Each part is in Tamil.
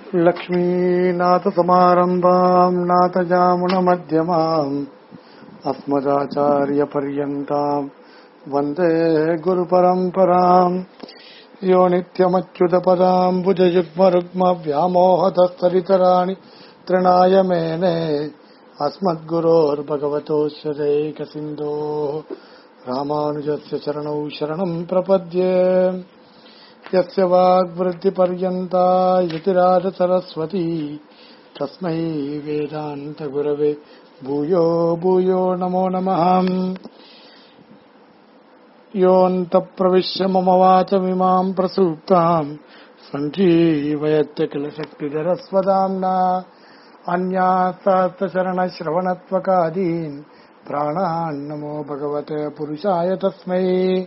लक्ष्मीनाथसमारम्भाम् नाथजामुनमध्यमाम् अस्मदाचार्यपर्यन्ताम् वन्दे गुरुपरम्पराम् यो नित्यमच्युतपदाम् भुजयुग्मरुग्मव्यामोहतस्तरितराणि तृणाय मेने अस्मद्गुरोर्भगवतोऽस्य दैकसिन्धोः रामानुजस्य चरणौ शरणम् प्रपद्ये यस्य वाग्वृत्तिपर्यन्ता यतिराज सरस्वती तस्मै वेदान्तगुरवे भूयो भूयो नमो नमः योऽन्तप्रविश्य मम वाचमिमाम् प्रसूक्ताम् सञ्जीवयत्य किल शक्तिधरस्वदाम्ना अन्यासार्थशरणश्रवणत्वकादीन् प्राणान्नमो भगवते पुरुषाय तस्मै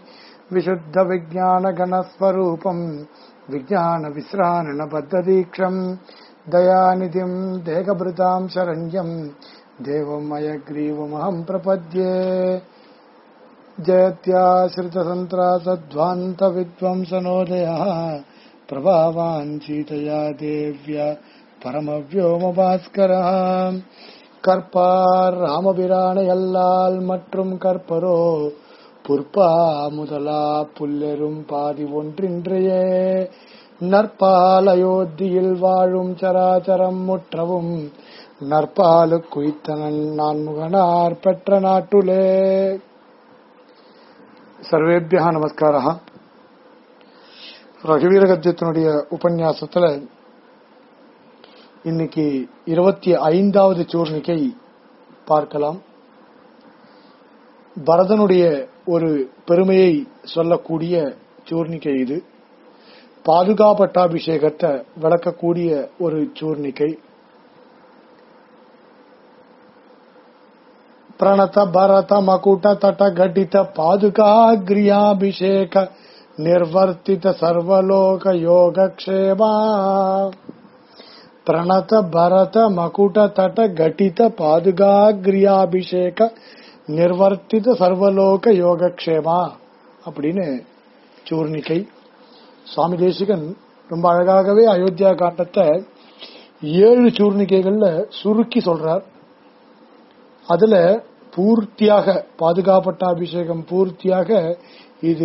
विशुद्धविज्ञानगणस्वरूपम् विज्ञानविश्राणबद्धदीक्षम् दयानिधिम् देहभृताम् शरण्यम् देवम् अयग्रीवमहम् प्रपद्ये जयत्याश्रितसन्त्रासध्वान्तविद्वंसनोदयः प्रभावान् सीतया देव्या பரமவியோமபாஸ்கரா கற்பார் ராமபிரானையல்லால் மற்றும் கற்பரோ புற்பா முதலா புல்லெரும் பாதி ஒன்றின்றையே நற்பால் அயோத்தியில் வாழும் சராச்சரம் முற்றவும் நற்பாலு குய்த்தனன் நான்முகனார் பெற்ற நாட்டுலே சர்வேபியா நமஸ்காரா ரகுவீர கத்தியத்தினுடைய உபன்யாசத்துல இன்னைக்கு இருபத்தி ஐந்தாவது சூர்ணிக்கை பார்க்கலாம் பரதனுடைய ஒரு பெருமையை சொல்லக்கூடிய சூர்ணிக்கை இது பாதுகா பட்டாபிஷேகத்தை விளக்கக்கூடிய ஒரு சூர்ணிக்கை பிரணத பரத மகுட தட கடித பாதுகா கிரியாபிஷேக நிர்வர்த்தித சர்வலோக யோகக்ஷேமா பிரணத பரத மகுட தட கட்டித பாதுகாகிரியாபிஷேக நிர்வர்த்தித சர்வலோக யோகக்ஷேமா அப்படின்னு சூர்ணிக்கை சுவாமி தேசிகன் ரொம்ப அழகாகவே அயோத்தியா காண்டத்தை ஏழு சூர்ணிக்கைகள்ல சுருக்கி சொல்றார் அதுல பூர்த்தியாக பாதுகாப்பட்ட அபிஷேகம் பூர்த்தியாக இது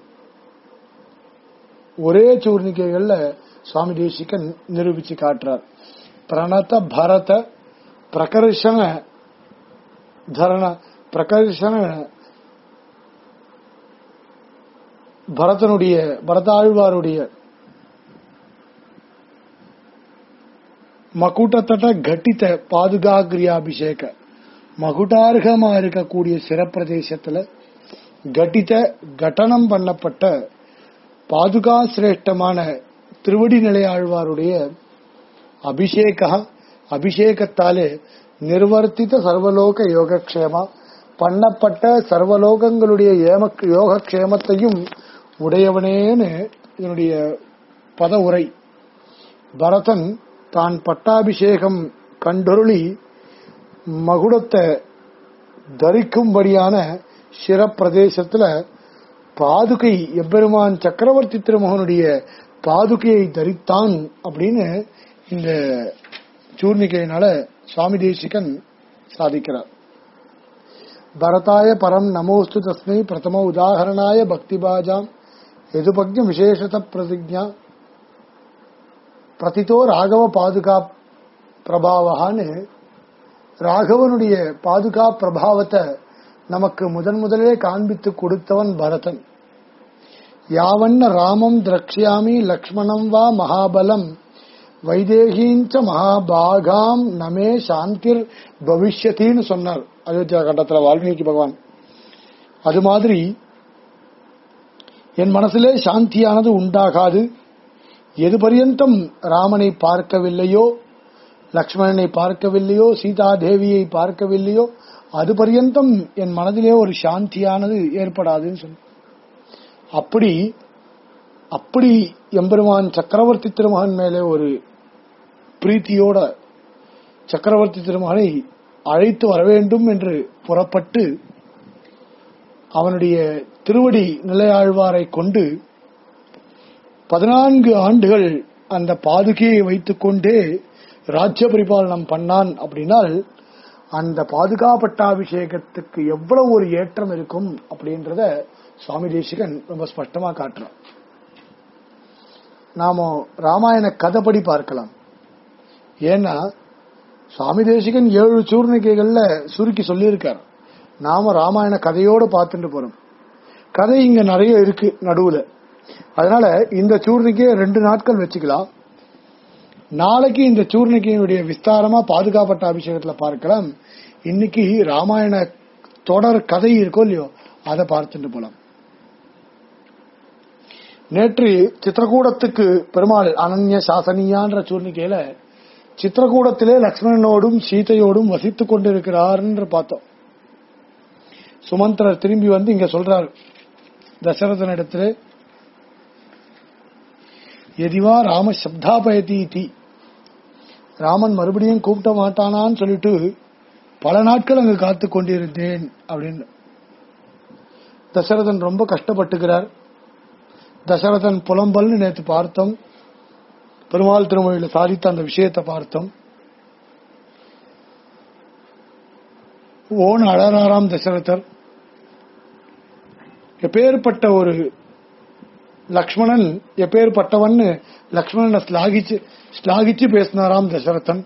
ஒரே சூர்ணிக்கைகள்ல சுவாமி தேசிகன் நிரூபிச்சு காட்டுறார் பிரணத பரத பிரகர்ஷன தரண பிரகர்ஷன பரதனுடைய பரதாழ்வாருடைய மகுட்டத்தட்ட கட்டித்த பாதுகாகிரியாபிஷேக மகுடார்கமா இருக்கக்கூடிய சிறப்பிரதேசத்துல கட்டித்த கட்டணம் பண்ணப்பட்ட பாதுகா சிரேஷ்டமான திருவடி நிலையாழ்வாருடைய அபிஷேக அபிஷேகத்தாலே நிர்வர்த்தித்த சர்வலோக யோகக்ஷேமா பண்ணப்பட்ட சர்வலோகங்களுடைய யோகக்ஷேமத்தையும் உடையவனேன்னு இதனுடைய பத உரை பரதன் தான் பட்டாபிஷேகம் கண்டொருளி மகுடத்தை தரிக்கும்படியான சிறப்பிரதேசத்துல பாதுகை எம்பெருமான் சக்கரவர்த்தி திருமகனுடைய பாதுகையை தரித்தான் அப்படின்னு இந்த சூர்ணிகையினால சுவாமி தேசிகன் சாதிக்கிறார் பரதாய பரம் நமோஸ்து தஸ்மை பிரதம உதாகரணாய பக்தி பாஜாம் எதுபக்ஞ விசேஷத பிரதிஜா பிரதித்தோ ராகவ பாதுகா பிரபாவகான்னு ராகவனுடைய பாதுகா பிரபாவத்தை நமக்கு முதன் முதலே காண்பித்து கொடுத்தவன் பரதன் யாவன்ன ராமம் திரக்ஷாமி லக்ஷ்மணம் வா மகாபலம் வைதேகீஞ்ச மகாபாகாம் நமே சாந்திர் பவிஷ்யத்தின்னு சொன்னார் அயோத்தியா கட்டத்துல வால்மீகி பகவான் அது மாதிரி என் மனசிலே சாந்தியானது உண்டாகாது எது பரியந்தம் ராமனை பார்க்கவில்லையோ லக்ஷ்மணனை பார்க்கவில்லையோ சீதா தேவியை பார்க்கவில்லையோ அது பரியந்தம் என் மனதிலே ஒரு சாந்தியானது ஏற்படாதுன்னு சொன்ன அப்படி அப்படி எம்பெருமான் சக்கரவர்த்தி திருமகன் மேலே ஒரு பிரீத்தியோட சக்கரவர்த்தி திருமகனை அழைத்து வர வேண்டும் என்று புறப்பட்டு அவனுடைய திருவடி நிலையாழ்வாரை கொண்டு பதினான்கு ஆண்டுகள் அந்த பாதுகையை வைத்துக்கொண்டே ராஜ்ய பரிபாலனம் பண்ணான் அப்படின்னால் அந்த பாதுகா பட்டாபிஷேகத்துக்கு எவ்வளவு ஒரு ஏற்றம் இருக்கும் அப்படின்றத சுவாமி தேசிகன் ரொம்ப ஸ்பஷ்டமா காட்டுறான் நாம ராமாயண கதைப்படி பார்க்கலாம் ஏன்னா சுவாமி தேசிகன் ஏழு சூர்ணிகைகள்ல சுருக்கி சொல்லியிருக்கார் நாம ராமாயண கதையோட பார்த்துட்டு போறோம் கதை இங்க நிறைய இருக்கு நடுவுல அதனால இந்த சூர்ணிக்கையை ரெண்டு நாட்கள் வச்சுக்கலாம் நாளைக்கு இந்த சூர்ணிக்கையுடைய விஸ்தாரமா பாதுகாப்பட்ட அபிஷேகத்துல பார்க்கலாம் இன்னைக்கு ராமாயண தொடர் கதை இருக்கோ இல்லையோ அதை பார்த்துட்டு போலாம் நேற்று சித்திரகூடத்துக்கு பெருமாள் அனன்ய சாசனியான்ற சூர்ணிக்கையில சித்திரகூடத்திலே லக்ஷ்மணனோடும் சீதையோடும் வசித்துக் கொண்டிருக்கிறார் என்று பார்த்தோம் சுமந்திரர் திரும்பி வந்து இங்க சொல்றார் தசரதனிடத்திலே எதிவா ராம சப்தாபயதி ராமன் மறுபடியும் கூப்பிட்ட மாட்டானான்னு சொல்லிட்டு பல நாட்கள் அங்கு காத்து கொண்டிருந்தேன் அப்படின்னு தசரதன் ரொம்ப கஷ்டப்பட்டுக்கிறார் தசரதன் புலம்பல்னு நேற்று பார்த்தோம் பெருமாள் திருமொழியில சாதித்த அந்த விஷயத்தை பார்த்தோம் ஓன் அழறாராம் தசரதர் எப்பேற்பட்ட ஒரு லக்ஷ்மணன் எப்பேற்பட்டவன் லக்ஷ்மணனை ஸ்லாகிச்சு ஸ்லாகிச்சு பேசினாராம் தசரதன்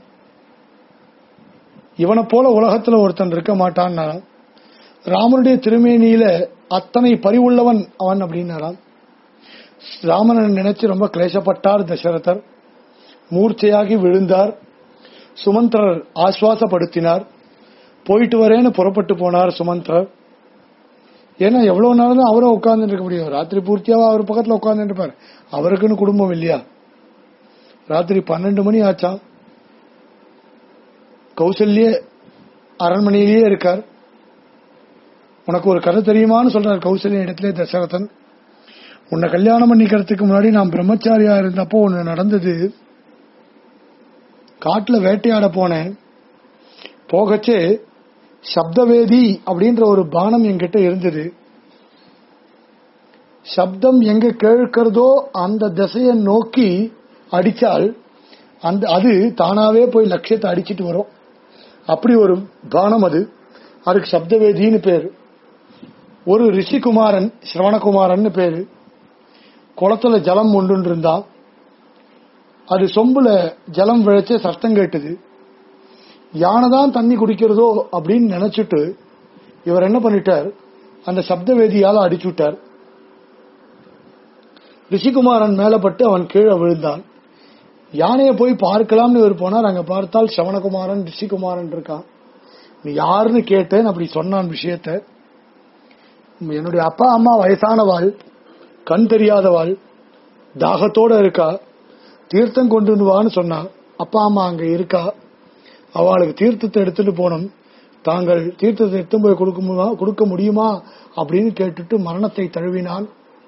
இவனை போல உலகத்துல ஒருத்தன் இருக்க மாட்டான் ராமனுடைய திருமேனியில அத்தனை பரிவுள்ளவன் அவன் அப்படின்னாராம் ராமனை நினைச்சு ரொம்ப கிளேசப்பட்டார் தசரதர் மூர்ச்சையாகி விழுந்தார் சுமந்திரர் ஆஸ்வாசப்படுத்தினார் போயிட்டு வரேன்னு புறப்பட்டு போனார் சுமந்திரர் ஏன்னா எவ்வளவு நாள் தான் அவரும் உட்கார்ந்து இருக்க முடியும் ராத்திரி பூர்த்தியாவா அவர் பக்கத்துல உட்கார்ந்து இருப்பார் அவருக்குன்னு குடும்பம் இல்லையா ராத்திரி பன்னெண்டு மணி ஆச்சாம் கௌசல்ய அரண்மனையிலேயே இருக்கார் உனக்கு ஒரு கதை தெரியுமான்னு சொல்றார் கௌசல்ய இடத்திலே தசரதன் உன்னை கல்யாணம் பண்ணிக்கிறதுக்கு முன்னாடி நான் பிரம்மச்சாரியா இருந்தப்போ ஒண்ணு நடந்தது காட்டுல வேட்டையாட போனேன் போகச்சே சப்தவேதி அப்படின்ற ஒரு பானம் என்கிட்ட இருந்தது சப்தம் எங்க கேட்கிறதோ அந்த திசையை நோக்கி அடிச்சால் அந்த அது தானாவே போய் லட்சியத்தை அடிச்சிட்டு வரும் அப்படி ஒரு பானம் அது அதுக்கு சப்தவேதின்னு பேரு ஒரு ரிஷிகுமாரன் சிரவணகுமாரன் பேரு குளத்துல ஜலம் ஒன்று இருந்தா அது சொம்புல ஜலம் விழைச்ச சத்தம் கேட்டது யானை தான் தண்ணி குடிக்கிறதோ அப்படின்னு நினைச்சிட்டு இவர் என்ன பண்ணிட்டார் அந்த சப்த வேதியால அடிச்சு விட்டார் ரிஷிகுமாரன் மேலப்பட்டு அவன் கீழே விழுந்தான் யானையை போய் பார்க்கலாம்னு இவர் போனார் அங்க பார்த்தால் சவணகுமாரன் ரிஷிகுமாரன் இருக்கான் நீ யாருன்னு கேட்டேன் அப்படி சொன்னான் விஷயத்த என்னுடைய அப்பா அம்மா வயசானவாள் கண் தெரியாதவாள் தாகத்தோட இருக்கா தீர்த்தம் கொண்டு வான்னு சொன்னா அப்பா அம்மா அங்க இருக்கா அவளுக்கு தீர்த்தத்தை எடுத்துட்டு போனோம் தாங்கள் தீர்த்தத்தை எடுத்து போய் கொடுக்க முடியுமா கொடுக்க முடியுமா அப்படின்னு கேட்டுட்டு மரணத்தை தழுவினான்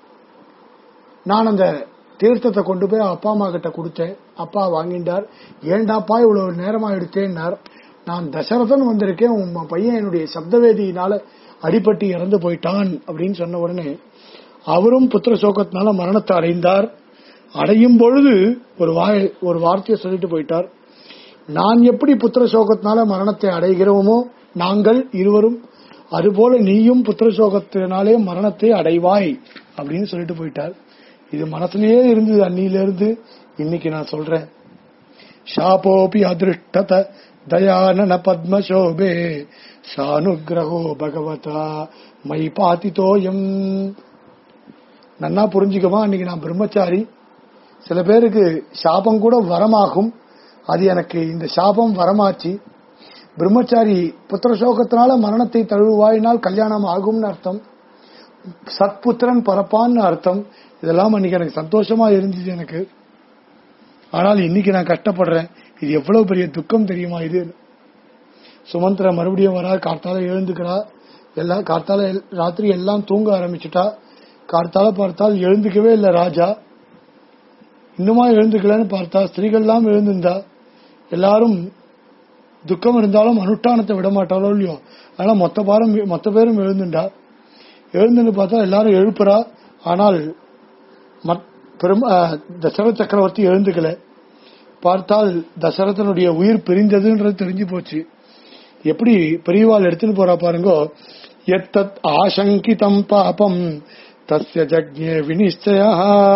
நான் அந்த தீர்த்தத்தை கொண்டு போய் அப்பா அம்மா கிட்ட கொடுத்தேன் அப்பா வாங்கிட்டார் ஏண்டாப்பா இவ்வளவு நேரமா எடுத்தேன்னார் நான் தசரதன் வந்திருக்கேன் உன் பையன் என்னுடைய சப்தவேதியினால அடிபட்டு இறந்து போயிட்டான் அப்படின்னு சொன்ன உடனே அவரும் புத்திர சோகத்தினால மரணத்தை அடைந்தார் அடையும் பொழுது ஒரு வாய் ஒரு வார்த்தையை சொல்லிட்டு போயிட்டார் நான் எப்படி புத்திர சோகத்தினால மரணத்தை அடைகிறோமோ நாங்கள் இருவரும் அதுபோல நீயும் புத்திர சோகத்தினாலே மரணத்தை அடைவாய் அப்படின்னு சொல்லிட்டு போயிட்டார் இது மனசுலயே இருந்தது அன்னியிலிருந்து இன்னைக்கு நான் சொல்றேன் ஷாபோபி அதிருஷ்டத தயானன பத்மசோபே சானுகிரகோ பகவதா மை பாத்திதோயம் நன்னா புரிஞ்சுக்கமா அன்னைக்கு நான் பிரம்மச்சாரி சில பேருக்கு சாபம் கூட வரமாகும் அது எனக்கு இந்த சாபம் வரமாச்சு பிரம்மச்சாரி புத்திர சோகத்தினால மரணத்தை தழுவாயினால் கல்யாணம் ஆகும்னு அர்த்தம் சத்புத்திரன் பரப்பான்னு அர்த்தம் இதெல்லாம் அன்னைக்கு எனக்கு சந்தோஷமா இருந்துச்சு எனக்கு ஆனால் இன்னைக்கு நான் கஷ்டப்படுறேன் இது எவ்வளவு பெரிய துக்கம் தெரியுமா இது சுமந்திர மறுபடியும் வரா கார்த்தால எழுந்துக்கிறா எல்லாம் கார்த்தால ராத்திரி எல்லாம் தூங்க ஆரம்பிச்சுட்டா கார்த்தால பார்த்தால் எழுந்துக்கவே இல்லை ராஜா இன்னுமா எழுந்துக்கலன்னு பார்த்தா ஸ்திரீகள்லாம் எழுந்திருந்தா எல்லாரும் துக்கம் இருந்தாலும் அனுஷ்டானத்தை விட மாட்டாளோ இல்லையோ அதனால மொத்த பாரம் மொத்த பேரும் எழுந்துண்டா எழுந்துன்னு பார்த்தா எல்லாரும் எழுப்புறா ஆனால் பெரும் அஹ், தசரத சக்கரவர்த்தி எழுந்துக்கல பார்த்தால் தசரதனுடைய உயிர் பிரிந்ததுன்றது தெரிஞ்சு போச்சு எப்படி பெரியவாள் எடுத்துன்னு போறா பாருங்கோ எத்தத் ஆசங்கிதம் பாபம் தஸ்ய ஜக்ஞே வினிச்சயா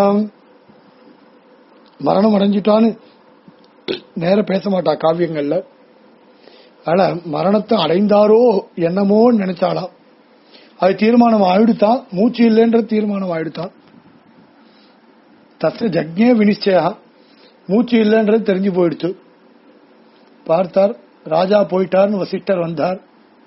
மரணம் அடைஞ்சிட்டான்னு நேர பேச மாட்டா காவியங்கள்ல ஆனா மரணத்தை அடைந்தாரோ என்னமோ நினைச்சாளாம் அது தீர்மானம் ஆயிடுத்தான் மூச்சு இல்லைன்ற தீர்மானம் ஆயிடுத்தான் தஸ்ய ஜக்ஞே வினிச்சயா மூச்சு இல்லைன்றது தெரிஞ்சு போயிடுச்சு பார்த்தார் ராஜா போயிட்டார்னு வசிஷ்டர் வந்தார்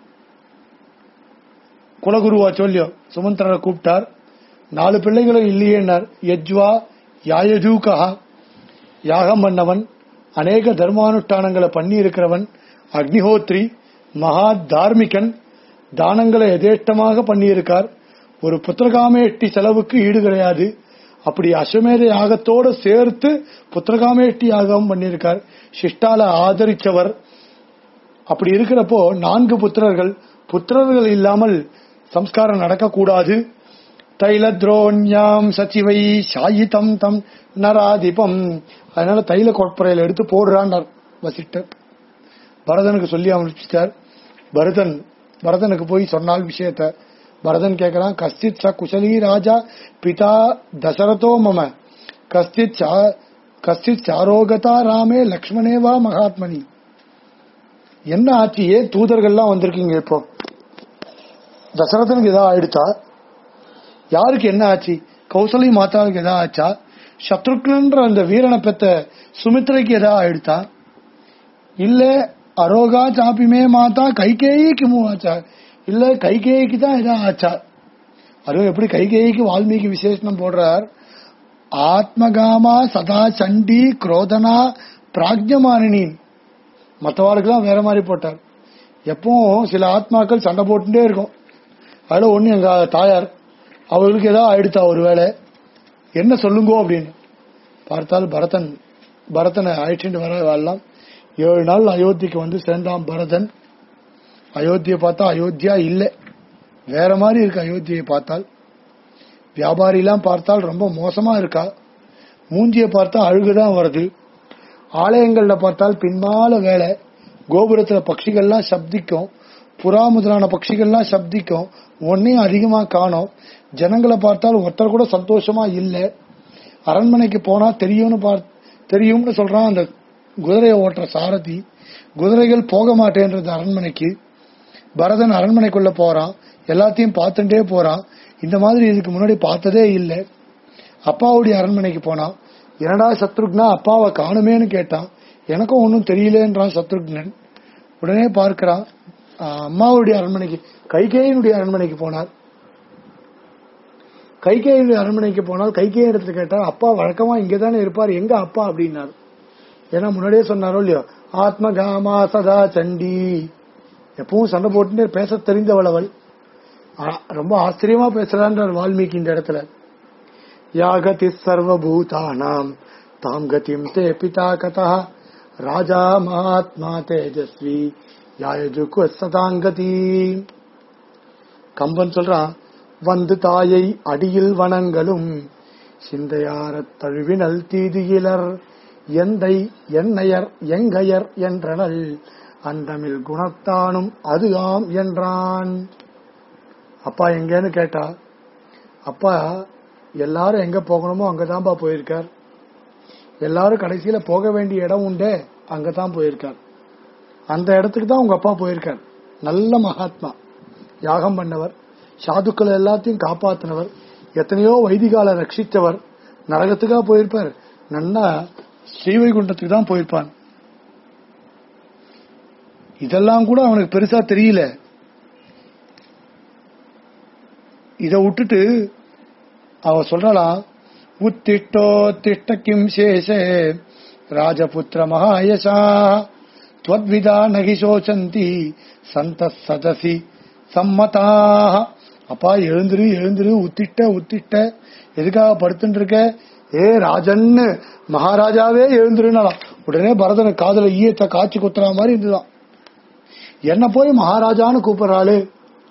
குலகுருவா சொல்லியோ சுமந்திரரை கூப்பிட்டார் நாலு பிள்ளைகளும் இல்லையேன்னார் யஜ்வா யாயஜூகா யாகம் பண்ணவன் அநேக தர்மானுஷ்டானங்களை பண்ணி இருக்கிறவன் அக்னிஹோத்ரி மகா தார்மிகன் தானங்களை எதேஷ்டமாக பண்ணியிருக்கார் ஒரு புத்திரகாமேட்டி செலவுக்கு ஈடு கிடையாது அப்படி அஸ்வமேத யாகத்தோடு சேர்த்து புத்திரகாமேட்டி யாகம் பண்ணியிருக்கார் சிஷ்டால ஆதரிச்சவர் அப்படி இருக்கிறப்போ நான்கு புத்திரர்கள் புத்திரர்கள் இல்லாமல் சம்ஸ்காரம் நடக்கக்கூடாது தைல துரோண்யாம் சச்சிவை சாயிதம் தம் நராதிபம் அதனால தைல கொப்பரையில எடுத்து போடுறான்னார் வசிட்டர் பரதனுக்கு சொல்லி அனுப்பிச்சிட்டார் பரதன் பரதனுக்கு போய் சொன்னால் விஷயத்த பரதன் கேட்கிறான் கஸ்தித் ச குசலி ராஜா பிதா தசரதோ மம கஸ்தித் சா- கஸ்தித் சாரோகதா ராமே லக்ஷ்மணே வா மகாத்மனி என்ன ஆச்சு ஏன் தூதர்கள்லாம் வந்திருக்கீங்க இப்போ தசரதனுக்கு ஏதாவது ஆயிடுச்சா யாருக்கு என்ன ஆச்சு கௌசலி மாதாவுக்கு ஏதாவது ஆச்சா சத்ருக்னன்ற அந்த வீரனை பெத்த சுமித்ரைக்கு ஏதாவது ஆயிடுச்சா இல்ல அரோகா சாப்பிமே மாதா கைகேயிக்கு மூ ஆச்சா இல்ல கைகேயிக்கு தான் ஏதாவது ஆச்சா அதுவும் எப்படி கைகேயிக்கு வால்மீகி விசேஷனம் போடுறார் ஆத்மகாமா சதா சண்டி குரோதனா பிராஜ்யமானினி மற்றவாளுக்கெல்லாம் வேற மாதிரி போட்டார் எப்பவும் சில ஆத்மாக்கள் சண்டை போட்டுட்டே இருக்கும் அதுல ஒண்ணு எங்க தாயார் அவர்களுக்கு ஏதாவது ஆயிடுத்தா ஒருவேளை என்ன சொல்லுங்கோ அப்படின்னு பார்த்தால் பரதன் பரதனை அழைச்சிட்டு வர வரலாம் ஏழு நாள் அயோத்திக்கு வந்து சேர்ந்தான் பரதன் அயோத்தியை பார்த்தா அயோத்தியா இல்லை வேற மாதிரி இருக்கு அயோத்தியை பார்த்தால் வியாபாரிலாம் பார்த்தால் ரொம்ப மோசமா இருக்கா மூஞ்சியை பார்த்தா அழுகுதான் வருது ஆலயங்கள்ல பார்த்தால் பின்னால வேலை கோபுரத்துல பட்சிகள்லாம் சப்திக்கும் புறா முதலான பட்சிகள்லாம் சப்திக்கும் ஒன்னையும் அதிகமா காணோம் ஜனங்களை பார்த்தால் ஒருத்தர் கூட சந்தோஷமா இல்ல அரண்மனைக்கு போனா தெரியும்னு பார் தெரியும்னு சொல்றான் அந்த குதிரையை ஓட்டுற சாரதி குதிரைகள் போக மாட்டேன்றது அரண்மனைக்கு பரதன் அரண்மனைக்குள்ள போறான் எல்லாத்தையும் பார்த்துட்டே போறான் இந்த மாதிரி இதுக்கு முன்னாடி பார்த்ததே இல்லை அப்பாவுடைய அரண்மனைக்கு போனான் என்னடா சத்ருக்னா அப்பாவை காணுமேன்னு கேட்டான் எனக்கும் ஒன்றும் தெரியலன்றான் சத்ருக்னன் உடனே பார்க்கிறான் ஆஹ், அம்மாவுடைய அரண்மனைக்கு கைகேயனுடைய அரண்மனைக்கு போனார் கைகேயனுடைய அரண்மனைக்கு போனால் கைகேய இடத்துல கேட்டார் அப்பா வழக்கமா இங்கதானே இருப்பார் எங்க அப்பா அப்படின்னார் ஏன்னா முன்னாடியே சொன்னாரோ இல்லையோ ஆத்ம காமா சதா சண்டி எப்பவும் சண்டை போட்டுட்டே பேச தெரிந்தவள் அவள் ஆ- ரொம்ப ஆச்சரியமா பேசுறான்றார் வால்மீகி இந்த இடத்துல யாகதி சர்வபூதானாம் தாம் கதிம் தே பிதா கதா ராஜா மகாத்மா தேஜஸ்வி யாயஜுக்கு சதாங்கதி கம்பன் சொல்றான் வந்து தாயை அடியில் வனங்களும் சிந்தையாரத் தழுவினல் தீதியிலர் எந்தை என்னையர் எங்கையர் என்றனல் அந்தமில் குணத்தானும் அது ஆம் என்றான் அப்பா எங்கன்னு கேட்டா அப்பா எல்லாரும் எங்க போகணுமோ அங்கதான்பா போயிருக்கார் எல்லாரும் கடைசியில போக வேண்டிய இடம் உண்டே அங்கதான் போயிருக்கார் அந்த இடத்துக்கு தான் உங்க அப்பா போயிருக்கார் நல்ல மகாத்மா யாகம் பண்ணவர் சாதுக்கள் எல்லாத்தையும் காப்பாத்தினவர் எத்தனையோ வைதிகால ரட்சித்தவர் நரகத்துக்கா போயிருப்பார் நன்னா ஸ்ரீவைகுண்டத்துக்கு தான் போயிருப்பான் இதெல்லாம் கூட அவனுக்கு பெருசா தெரியல இத விட்டுட்டு அவ சொல்றாளாம் உத்திட்டோ திஷ்ட கிம் சேஷே ராஜபுத்திர மகாயசா त्वद्विदा நகி சோச்சந்தி சந்த சதசி சம்மதாக அப்பா எழுந்திரு எழுந்திரு உத்திட்ட உத்திட்ட எதுக்காக படுத்துட்டு இருக்க ஏ ராஜன்னு மகாராஜாவே எழுந்திருனாலாம் உடனே பரதன காதல ஈயத்தை காய்ச்சி குத்துற மாதிரி இருந்துதான் என்ன போய் மகாராஜான்னு கூப்பிடுறாளு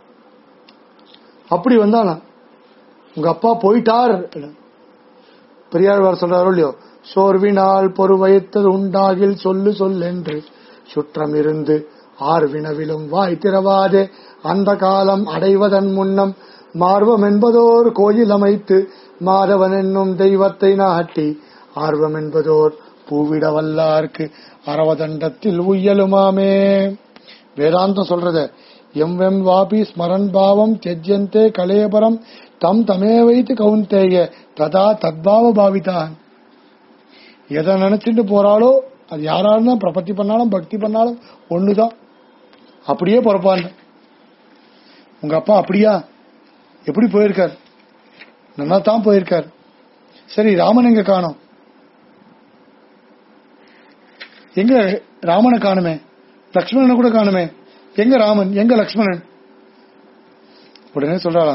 அப்படி வந்தானா உங்க அப்பா போயிட்டார் பெரியாழ்வார் சொல்றாரோ இல்லையோ சோர்வினால் பொறுவைத்தது உண்டாகில் சொல்லு சொல்லென்று சுற்றம் இருந்து ஆர்வினவிலும் வாய் திறவாதே அந்த காலம் அடைவதன் முன்னம் மார்வம் என்பதோர் கோயில் அமைத்து மாதவன் என்னும் தெய்வத்தை நாட்டி ஆர்வம் என்பதோர் பூவிட வல்லார்க்கு அரவதண்டத்தில் உய்யலுமாமே வேதாந்தம் சொல்றது எம் வெம் வாபி ஸ்மரன் பாவம் தெஜ்யந்தே கலேபரம் தம் தமே வைத்து கவுந்தேய ததா தத்பாவ பாவிதான் எதை நினைச்சிட்டு போறாளோ அது யாரா இருந்தா பிரபத்தி பண்ணாலும் பக்தி பண்ணாலும் ஒண்ணுதான் அப்படியே பிறப்பான் உங்க அப்பா அப்படியா எப்படி போயிருக்கார் நல்லா தான் போயிருக்கார் சரி ராமன் எங்க காணோம் எங்க ராமனை காணுமே லக்ஷ்மணனை கூட காணுமே எங்க ராமன் எங்க லக்ஷ்மணன் உடனே சொல்றாளா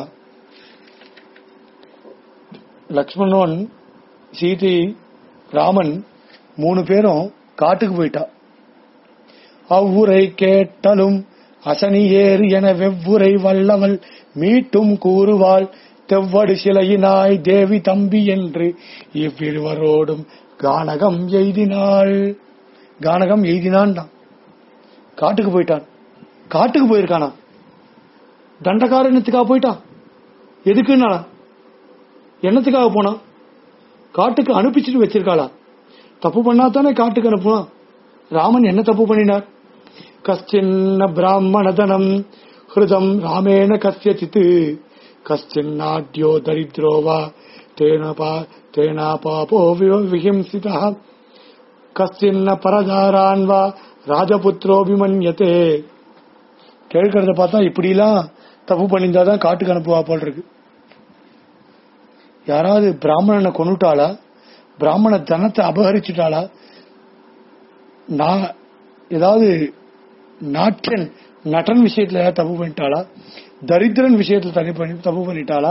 லக்ஷ்மணன் சீதை ராமன் மூணு பேரும் காட்டுக்கு போயிட்டா அவ்வுரை கேட்டலும் அசனி ஏறு என வெவ்வுரை வல்லவள் மீட்டும் கூறுவாள் தெவ்வடு சிலையினாய் தேவி தம்பி என்று இவ்விருவரோடும் கானகம் எய்தினாள் கானகம் எய்தினான்டான் காட்டுக்கு போயிட்டான் காட்டுக்கு போயிருக்கானா தண்டகாரண்யத்துக்காக போயிட்டான் எதுக்குன்னா என்னத்துக்காக போனான் காட்டுக்கு அனுப்பிச்சிட்டு வச்சிருக்காளா தப்பு பண்ணா தானே காட்டுக்கு அனுப்புவான் ராமன் என்ன தப்பு பண்ணினார் கஷ்டின்ன பிராமணதனம் ஹிருதம் ராமேண கஸ்யசித் கஷ்டின்னாட்யோ தரித்ரோ வா தேன பா தேனா பாபோ வி- விஹிம்சிதா கஸ்டின்ன பரதாரான் வா ராஜபுத்திரோபிமன்யத்தே கேட்கறத பார்த்தா இப்படிலாம் தப்பு பண்ணியிருந்தாதான் காட்டுக்கு அனுப்புவா போல் இருக்கு யாராவது பிராமணனை கொண்டுட்டாளா பிராமண தனத்தை அபகரிச்சுட்டாளா நான் ஏதாவது நாட்டன் நடன் விஷயத்துல ஏதாவது தப்பு பண்ணிட்டாளா தரித்திரன் விஷயத்துல தனி பண்ணி தப்பு பண்ணிட்டாளா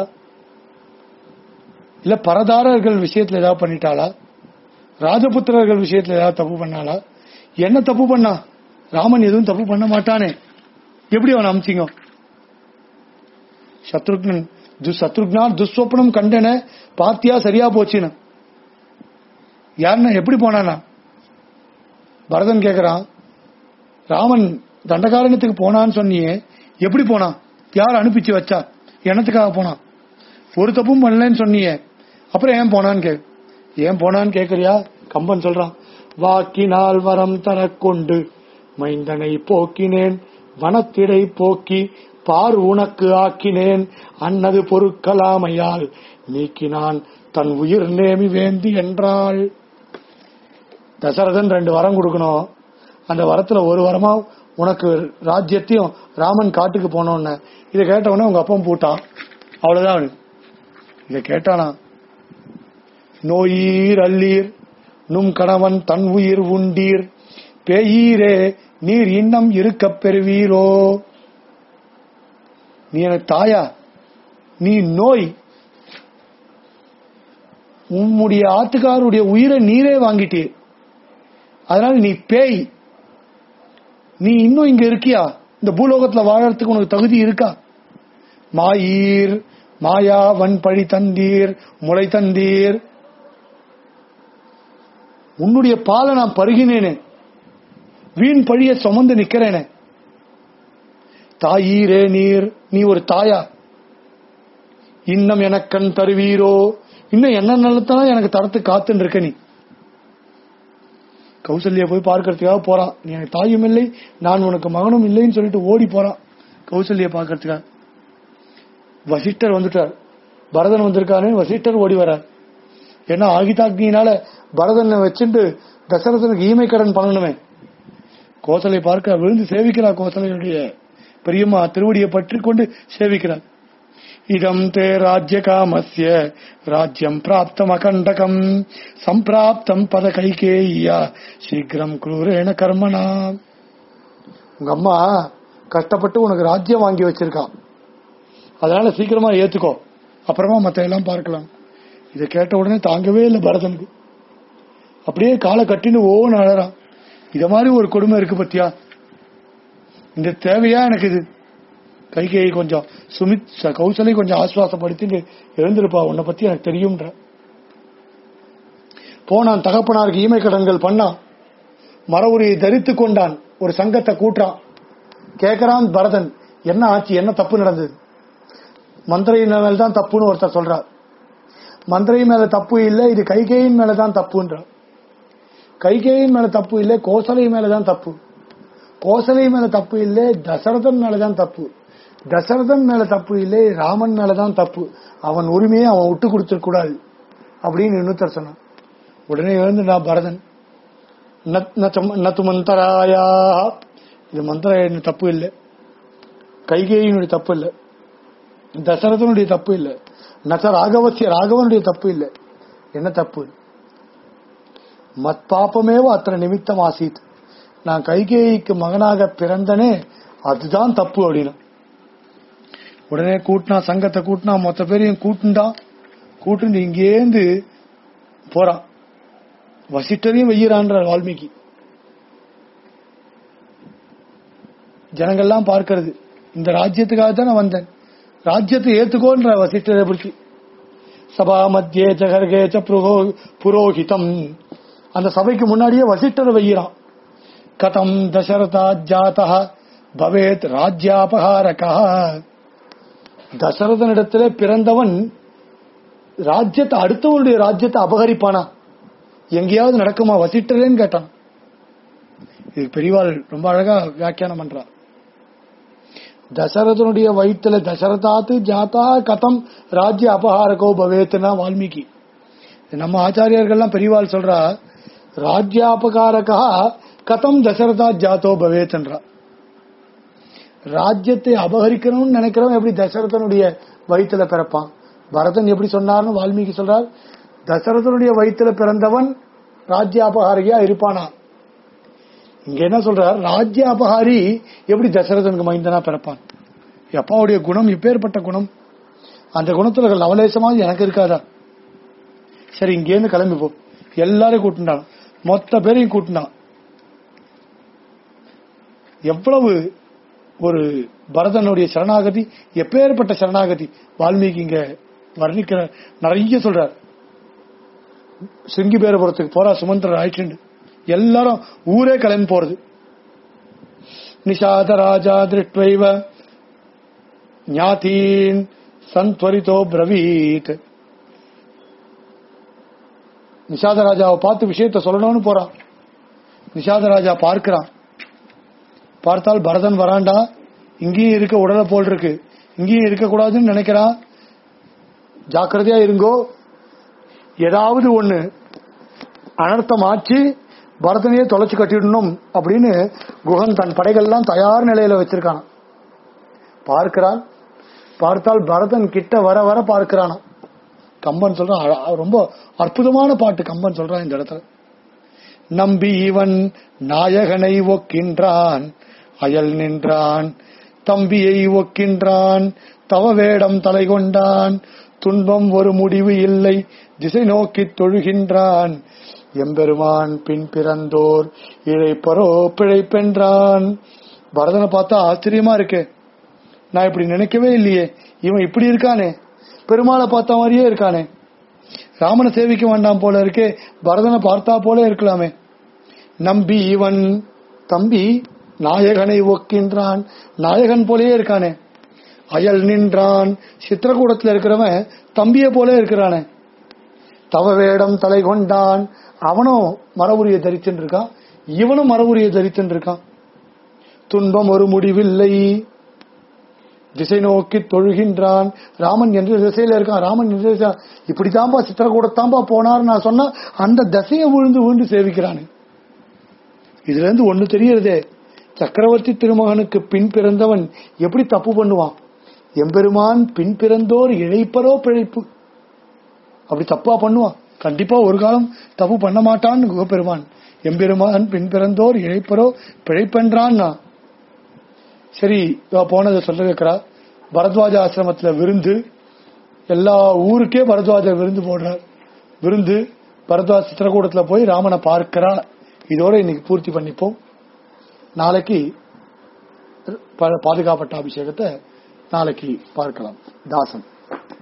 இல்ல பரதாரர்கள் விஷயத்துல ஏதாவது பண்ணிட்டாளா ராஜபுத்திரர்கள் விஷயத்துல ஏதாவது தப்பு பண்ணாளா என்ன தப்பு பண்ணா ராமன் எதுவும் தப்பு பண்ண மாட்டானே எப்படி அவன் அமிச்சிங்க சத்ருக்னன் து சத்ருக்னா துஸ்வப்னம் கண்டன பாத்தியா சரியா போச்சுன்னு யாருன்னா எப்படி போனானா பரதன் கேக்குறான் ராமன் தண்டகாரண்யத்துக்கு போனான்னு சொன்னியே எப்படி போனான் யார் அனுப்பிச்சு வச்சா என்னத்துக்காக போனான் ஒரு தப்பும் பண்ணலன்னு சொன்னியே அப்புறம் ஏன் போனான்னு கே ஏன் போனான்னு கேக்குறியா கம்பன் சொல்றான் வாக்கினால் வரம் தரக்கொண்டு மைந்தனை போக்கினேன் வனத்திடை போக்கி பார் உனக்கு ஆக்கினேன் அன்னது பொருட்களாமையால் நீக்கினான் தன் உயிர் நேமி வேந்தி என்றாள் தசரதன் ரெண்டு வரம் கொடுக்கணும் அந்த வரத்துல ஒரு வரமா உனக்கு ராஜ்யத்தையும் ராமன் காட்டுக்கு போனோன்னு இதை கேட்ட உடனே உங்க அப்பம் பூட்டான் அவ்வளவுதான் அவனுக்கு இதை கேட்டானா நோயீர் அல்லீர் நும் கணவன் தன் உயிர் உண்டீர் பேயீரே நீர் இன்னம் இருக்கப் பெறுவீரோ நீ எனக்கு தாயா நீ நோய் உம்முடைய ஆத்துக்காருடைய உயிரை நீரே வாங்கிட்டீர் அதனால நீ பேய் நீ இன்னும் இங்க இருக்கியா இந்த பூலோகத்துல வாழறதுக்கு உனக்கு தகுதி இருக்கா மாயீர் மாயா வன் பழி தந்தீர் முளை தந்தீர் உன்னுடைய பாலை நான் பருகினேனே வீண் பழிய சுமந்து நிக்கிறேனே தாயீரே நீர் நீ ஒரு தாயா இன்னும் எனக்கண் தருவீரோ இன்னும் என்ன நல்லத்தான் எனக்கு தரத்து காத்துன்னு இருக்க நீ கௌசல்யா போய் பார்க்கறதுக்காக போறான் நீ எனக்கு தாயும் இல்லை நான் உனக்கு மகனும் இல்லைன்னு சொல்லிட்டு ஓடி போறான் கௌசல்யா பார்க்கறதுக்காக வசிஷ்டர் வந்துட்டார் பரதன் வந்திருக்காரு வசிஷ்டர் ஓடி வரார் ஏன்னா ஆகிதாக்னியினால பரதனை வச்சுட்டு தசரதனுக்கு ஈமை கடன் பண்ணணுமே கோசலை பார்க்க விழுந்து சேவிக்கிறார் கோசலையுடைய பெரியம்மா திருவடியை பற்றி கொண்டு சேவிக்கிறார் இதம் தே ராஜ்ய காமஸ்ய ராஜ்யம் பிராப்தம் அகண்டகம் சம்பிராப்தம் பத கைகேயா சீக்கிரம் குரூரேன கர்மனா உங்க அம்மா கஷ்டப்பட்டு உனக்கு ராஜ்யம் வாங்கி வச்சிருக்கான் அதனால சீக்கிரமா ஏத்துக்கோ அப்புறமா மத்த எல்லாம் பார்க்கலாம் இதை கேட்ட உடனே தாங்கவே இல்லை பரதனுக்கு அப்படியே காலை கட்டின்னு ஓன்னு அழறான் இத மாதிரி ஒரு கொடுமை இருக்கு பத்தியா இந்த தேவையா எனக்கு இது கைகேயி கொஞ்சம் சுமித் ச- கௌசலை கொஞ்சம் ஆசுவாசப்படுத்தி எழுந்திருப்பா உன்னை பத்தி எனக்கு தெரியும்ன்ற போனான் தகப்பனாருக்கு ஈமை கடன்கள் பண்ணான் மரவுரியை தரித்து கொண்டான் ஒரு சங்கத்தை கூட்டுறான் கேக்குறான் பரதன் என்ன ஆச்சு என்ன தப்பு நடந்தது மந்திரையின் மேல தான் தப்புன்னு ஒருத்தர் சொல்றார் மந்திரை மேல தப்பு இல்லை இது கைகேயின் மேலதான் தப்புன்றார் கைகேயின் மேல தப்பு இல்லை கோசலை மேலதான் தப்பு கோசலை மேல தப்பு இல்லை தசரதன் மேலதான் தப்பு தசரதன் மேல தப்பு இல்லை ராமன் மேலதான் தப்பு அவன் உரிமையை அவன் விட்டு கொடுத்துட கூடாது அப்படின்னு இன்னொருத்தர் சொன்னான் உடனே எழுந்து நான் பரதன் நத்- நச்ச- நத்து மந்தராயா இது மந்திர தப்பு இல்லை கைகேயினுடைய தப்பு இல்லை தசரதனுடைய தப்பு இல்லை நச்ச ராகவசிய ராகவனுடைய தப்பு இல்லை என்ன தப்பு மத் பாப்பமேவ அத்தனை நிமித்தம் ஆசீத் நான் கைகேயிக்கு மகனாக பிறந்தனே அதுதான் தப்பு அப்படின்னு உடனே கூட்டினா சங்கத்தை கூட்டினா மொத்த பேரையும் கூட்டுண்டான் கூட்டுண்டு இங்கேந்து போறான் வசிட்டரையும் வெய்யறான்றார் வால்மீகி ஜனங்கள்லாம் பார்க்கிறது இந்த ராஜ்யத்துக்காக தான் நான் வந்தேன் ராஜ்யத்தை ஏத்துக்கோன்ற வசிஷ்டரை பிடிச்சி சபா மத்தியே ஜகர்கே ச புரோ- புரோஹிதம் அந்த சபைக்கு முன்னாடியே வசிஷ்டரை வையிறான் கதம் தசரதா ஜாதா பவேத் ராஜ்யாபகாரகா தசரதனிடத்திலே பிறந்தவன் ராஜ்யத்தை அடுத்தவருடைய ராஜ்யத்தை அபகரிப்பானா எங்கேயாவது நடக்குமா வசிட்டரேன்னு கேட்டான் இது பெரியவாள் ரொம்ப அழகா வியாக்கியானம் பண்றா தசரதனுடைய வயிற்றுல தசரதாத்து ஜாதா கதம் ராஜ்ய அபகாரகோ பவேத்துனா வால்மீகி இது நம்ம ஆச்சாரியர்கள்லாம் பெரியவாள் சொல்றா ராஜ்யாபகாரகா கதம் தசரதா ஜாதோ பவேத்ன்றா ராஜ்யத்தை அபகரிக்கணும்னு நினைக்கிறவன் எப்படி தசரதனுடைய வயிற்றுல பிறப்பான் பரதன் எப்படி சொன்னார்னு வால்மீகி சொல்றார் தசரதனுடைய வயிற்றுல பிறந்தவன் ராஜ்ய அபகாரியா இருப்பானா இங்க என்ன சொல்றார் ராஜ்ய அபகாரி எப்படி தசரதனுக்கு மைந்தனா பிறப்பான் என் அப்பாவுடைய குணம் இப்பேற்பட்ட குணம் அந்த குணத்துல லவலேசமா எனக்கு இருக்காதா சரி இங்கேருந்து கிளம்பி போ எல்லாரையும் கூட்டினான் மொத்த பேரையும் கூட்டினான் எவ்வளவு ஒரு பரதனுடைய சரணாகதி எப்பேற்பட்ட சரணாகதி வால்மீகி இங்க வர்ணிக்கிற நிறைய சொல்றார் சிங்கி பேரபுரத்துக்கு போறா சுமந்திரர் ஆயிடுச்சு எல்லாரும் ஊரே கிளம்பி போறது நிஷாத ராஜா திருஷ்வைவ ஞாதீன் சந்த்வரிதோ பிரவீத் நிஷாத ராஜாவை பார்த்து விஷயத்த சொல்லணும்னு போறான் நிஷாத ராஜா பார்க்கிறான் பார்த்தால் பரதன் வராண்டா இங்கேயும் இருக்க உடலை போல் இருக்கு இங்கேயும் இருக்கக்கூடாதுன்னு நினைக்கிறான் ஜாக்கிரதையா இருங்கோ ஏதாவது ஒண்ணு அனர்த்தம் ஆச்சு பரதனையே தொலைச்சு கட்டிடணும் அப்படின்னு குகன் தன் படைகள்லாம் தயார் நிலையில வச்சிருக்கான் பார்க்கிறான் பார்த்தால் பரதன் கிட்ட வர வர பார்க்கிறானாம் கம்பன் சொல்றான் அழ- ரொம்ப அற்புதமான பாட்டு கம்பன் சொல்றான் இந்த இடத்துல நம்பி இவன் நாயகனை ஒக்கின்றான் அயல் நின்றான் தம்பியை ஒக்கின்றான் தவ வேடம் தலை கொண்டான் துன்பம் ஒரு முடிவு இல்லை திசை நோக்கித் தொழுகின்றான் எம்பெருமான் பின் பிறந்தோர் இழைப்பரோ பிழைப்பென்றான் பரதனை பார்த்தா ஆச்சரியமா இருக்கு நான் இப்படி நினைக்கவே இல்லையே இவன் இப்படி இருக்கானே பெருமாளை பார்த்த மாதிரியே இருக்கானே ராமனை சேவிக்க வேண்டாம் போல இருக்கே பரதனை பார்த்தா போல இருக்கலாமே நம்பி இவன் தம்பி நாயகனை ஒக்கின்றான் நாயகன் போலயே இருக்கானே அயல் நின்றான் சித்திரக்கூடத்துல இருக்கிறவன் தம்பியை போல இருக்கிறானே தவ வேடம் தலை கொண்டான் அவனும் மரபுரிய தரிச்சுட்டு இருக்கான் இவனும் மரபுரிய தரிச்சுட்டு இருக்கான் துன்பம் ஒரு முடிவில்லை திசை நோக்கி தொழுகின்றான் ராமன் என்ற திசையில இருக்கான் ராமன் என்ற திசை இப்படித்தான்பா சித்திரக்கூடத்தான்பா போனார் நான் சொன்னா அந்த திசையை விழுந்து விழுந்து சேவிக்கிறானு இதுல இருந்து ஒண்ணு தெரியறதே சக்கரவர்த்தி திருமகனுக்கு பின் பிறந்தவன் எப்படி தப்பு பண்ணுவான் எம்பெருமான் பின் பிறந்தோர் இழைப்பரோ பிழைப்பு அப்படி தப்பா பண்ணுவான் கண்டிப்பா ஒரு காலம் தப்பு பண்ண மாட்டான்னு குகப்பெருமான் எம்பெருமான் பின் பிறந்தோர் இழைப்பரோ பிழைப்பென்றான் சரி இவ போனதை சொல்ல வைக்கிறா பரத்வாஜ ஆசிரமத்துல விருந்து எல்லா ஊருக்கே பரத்வாஜர் விருந்து போடுறார் விருந்து பரத்வாஜ் சித்திரக்கூடத்துல போய் ராமனை பார்க்கிறா இதோட இன்னைக்கு பூர்த்தி பண்ணிப்போம் நாளைக்கு ப- பாதுகாப்பட்ட அபிஷேகத்தை நாளைக்கு பார்க்கலாம் தாசன்